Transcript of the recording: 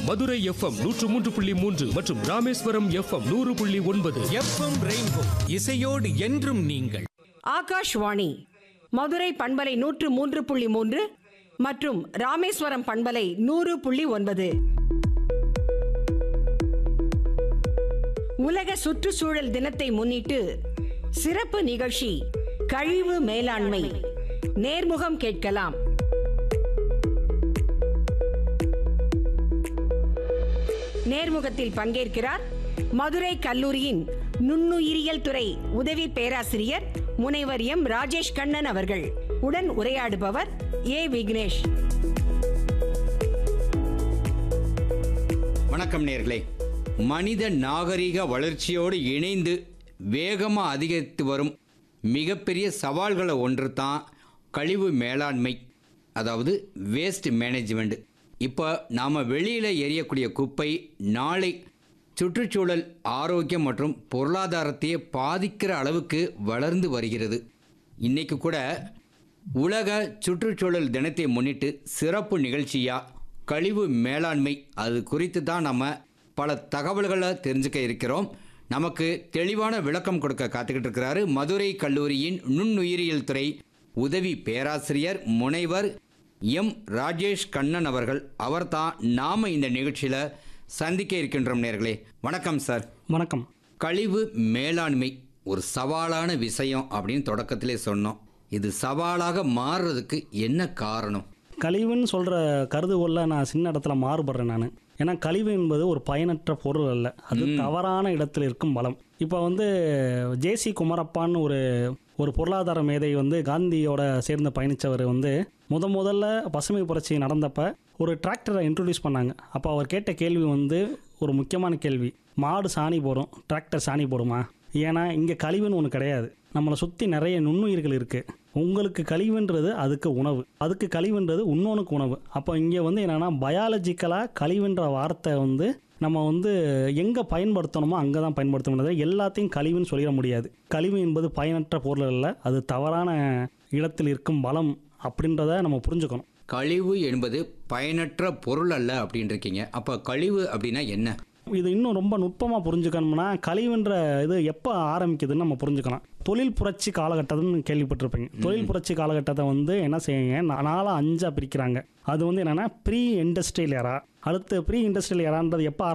Madurai FM நூற்று மூன்று புள்ளி மூன்று மற்றும் ராமேஸ்வரம் எஃப்எம் நூறு புள்ளி ஒன்பது எஃப்எம் ரெயின்போ இசையோடு என்றும் நீங்கள் ஆகாஷ்வாணி மதுரை பண்பலை நூற்று மூன்று புள்ளி மூன்று மற்றும் ராமேஸ்வரம் பண்பலை நூறு புள்ளி ஒன்பது உலக சுற்றுச்சூழல் தினத்தை முன்னிட்டு சிறப்பு நிகழ்ச்சி கழிவு மேலாண்மை நேர்முகம் கேட்கலாம் நேர்முகத்தில் பங்கேற்கிறார் மதுரை கல்லூரியின் நுண்ணுயிரியல் துறை உதவி பேராசிரியர் முனைவர் எம் ராஜேஷ் கண்ணன் அவர்கள் உடன் உரையாடுபவர் ஏ விக்னேஷ் வணக்கம் நேர்களே மனித நாகரிக வளர்ச்சியோடு இணைந்து வேகமாக அதிகரித்து வரும் மிகப்பெரிய சவால்களை ஒன்று தான் கழிவு மேலாண்மை அதாவது வேஸ்ட் மேனேஜ்மெண்ட் இப்போ நாம் வெளியில் எரியக்கூடிய குப்பை நாளை சுற்றுச்சூழல் ஆரோக்கியம் மற்றும் பொருளாதாரத்தையே பாதிக்கிற அளவுக்கு வளர்ந்து வருகிறது இன்னைக்கு கூட உலக சுற்றுச்சூழல் தினத்தை முன்னிட்டு சிறப்பு நிகழ்ச்சியாக கழிவு மேலாண்மை அது குறித்து தான் நம்ம பல தகவல்களை தெரிஞ்சுக்க இருக்கிறோம் நமக்கு தெளிவான விளக்கம் கொடுக்க காத்துக்கிட்டு இருக்கிறாரு மதுரை கல்லூரியின் நுண்ணுயிரியல் துறை உதவி பேராசிரியர் முனைவர் எம் ராஜேஷ் கண்ணன் அவர்கள் அவர்தான் நாம இந்த நிகழ்ச்சியில் சந்திக்க இருக்கின்றோம் நேர்களே வணக்கம் சார் வணக்கம் கழிவு மேலாண்மை ஒரு சவாலான விஷயம் அப்படின்னு தொடக்கத்திலே சொன்னோம் இது சவாலாக மாறுறதுக்கு என்ன காரணம் கழிவுன்னு சொல்கிற கருதுகோளில் நான் சின்ன இடத்துல மாறுபடுறேன் நான் ஏன்னா கழிவு என்பது ஒரு பயனற்ற பொருள் அல்ல அது தவறான இடத்தில் இருக்கும் பலம் இப்போ வந்து ஜேசி குமரப்பான்னு ஒரு ஒரு பொருளாதார மேதை வந்து காந்தியோட சேர்ந்து பயணித்தவர் வந்து முத முதல்ல பசுமை புரட்சி நடந்தப்ப ஒரு டிராக்டரை இன்ட்ரடியூஸ் பண்ணாங்க அப்போ அவர் கேட்ட கேள்வி வந்து ஒரு முக்கியமான கேள்வி மாடு சாணி போடும் டிராக்டர் சாணி போடுமா ஏன்னா இங்கே கழிவுன்னு ஒன்று கிடையாது நம்மளை சுற்றி நிறைய நுண்ணுயிர்கள் இருக்குது உங்களுக்கு கழிவுன்றது அதுக்கு உணவு அதுக்கு கழிவுன்றது இன்னொன்றுக்கு உணவு அப்போ இங்கே வந்து என்னென்னா பயாலஜிக்கலாக கழிவுன்ற வார்த்தை வந்து நம்ம வந்து எங்கே பயன்படுத்தணுமோ அங்கே தான் பயன்படுத்தணும் எல்லாத்தையும் கழிவுன்னு சொல்லிட முடியாது கழிவு என்பது பயனற்ற பொருள் அல்ல அது தவறான இடத்தில் இருக்கும் பலம் அப்படின்றத நம்ம புரிஞ்சுக்கணும் கழிவு என்பது பயனற்ற பொருள் அல்ல அப்படின்னு இருக்கீங்க அப்போ கழிவு அப்படின்னா என்ன இது இன்னும் ரொம்ப நுட்பமாக புரிஞ்சுக்கணும்னா கழிவுன்ற இது எப்போ ஆரம்பிக்குதுன்னு நம்ம புரிஞ்சுக்கலாம் தொழில் புரட்சி காலகட்டம்னு கேள்விப்பட்டிருப்பீங்க தொழில் புரட்சி காலகட்டத்தை வந்து என்ன செய்யுங்க நா- நாலா அஞ்சா பிரிக்கிறாங்க அது வந்து என்னன்னா ப்ரீ இண்டஸ்ட்ரியல் எரா அடுத்து ப்ரீ இண்டஸ்ட்ரியல் எரான்றது எப்போ